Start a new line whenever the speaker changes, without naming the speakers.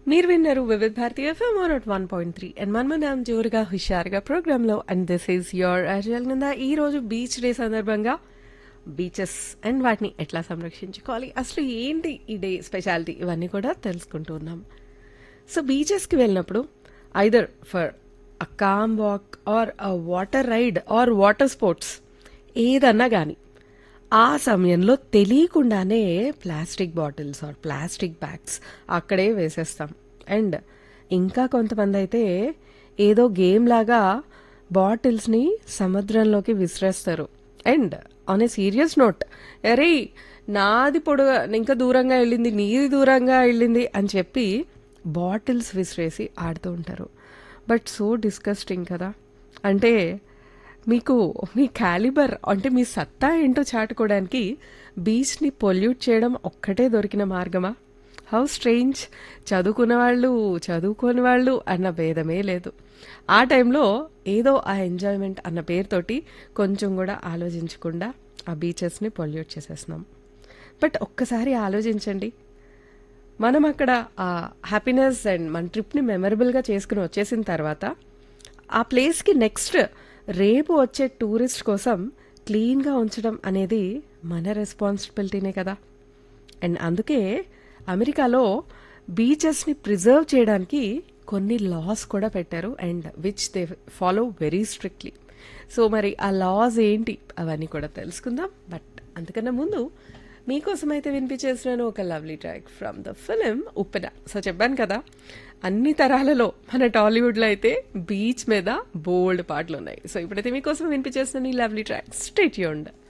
మీరు విన్నారు Vividh Bharati FM one one point three and మన్మనాం జోరుగా హుషారుగా ప్రోగ్రాంలో అండ్ దిస్ ఈజ్ యువర్ అజల్ కింద ఈ రోజు బీచ్ డే సందర్భంగా బీచెస్ అండ్ వాటిని ఎట్లా సంరక్షించుకోవాలి అసలు ఏంటి ఈ డే స్పెషాలిటీ ఇవన్నీ కూడా తెలుసుకుంటూ ఉన్నాం సో బీచెస్కి వెళ్ళినప్పుడు either for a calm walk or a water ride or water sports ఏదన్నా కానీ ఆ సమయంలో తెలియకుండానే plastic bottles or plastic bags అక్కడే వేసేస్తాం అండ్ ఇంకా కొంతమంది అయితే ఏదో గేమ్ లాగా బాటిల్స్ని సముద్రంలోకి విసిరేస్తారు and on a serious note అరే నాది పొడుగా ఇంకా దూరంగా వెళ్ళింది నీది దూరంగా వెళ్ళింది అని చెప్పి బాటిల్స్ విసిరేసి ఆడుతూ ఉంటారు బట్ సో డిస్కస్టింగ్ కదా అంటే మీకు మీ క్యాలిబర్ అంటే మీ సత్తా ఏంటో చాటుకోవడానికి బీచ్ని పొల్యూట్ చేయడం ఒక్కటే దొరికిన మార్గమా హౌ స్ట్రేంజ్ చదువుకున్న వాళ్ళు చదువుకోని వాళ్ళు అన్న భేదమే లేదు ఆ టైంలో ఏదో ఆ ఎంజాయ్మెంట్ అన్న పేరుతోటి కొంచెం కూడా ఆలోచించకుండా ఆ బీచెస్ని పొల్యూట్ చేసేస్తున్నాం బట్ ఒక్కసారి ఆలోచించండి మనం అక్కడ ఆ హ్యాపీనెస్ అండ్ మన ట్రిప్ని మెమరబుల్గా చేసుకుని వచ్చేసిన తర్వాత ఆ ప్లేస్కి నెక్స్ట్ రేపు వచ్చే టూరిస్ట్ కోసం క్లీన్గా ఉంచడం అనేది మన రెస్పాన్సిబిలిటీనే కదా అండ్ అందుకే అమెరికాలో బీచెస్ని ప్రిజర్వ్ చేయడానికి కొన్ని లాస్ కూడా పెట్టారు and which they follow very strictly so మరి ఆ లాస్ ఏంటి అవన్నీ కూడా తెలుసుకుందాం బట్ అంతకన్నా ముందు మీకోసం అయితే వినిపించేసినాను ఒక lovely track from the film Uppena so చెప్పాను కదా అన్ని తరాలలో మన టాలీవుడ్లో అయితే బీచ్ మీద బోల్డ్ పాటలు ఉన్నాయి సో ఇప్పుడైతే మీకోసం వినిపించేసిన ఈ లవ్లీ ట్రాక్ స్టేట్ యూండ్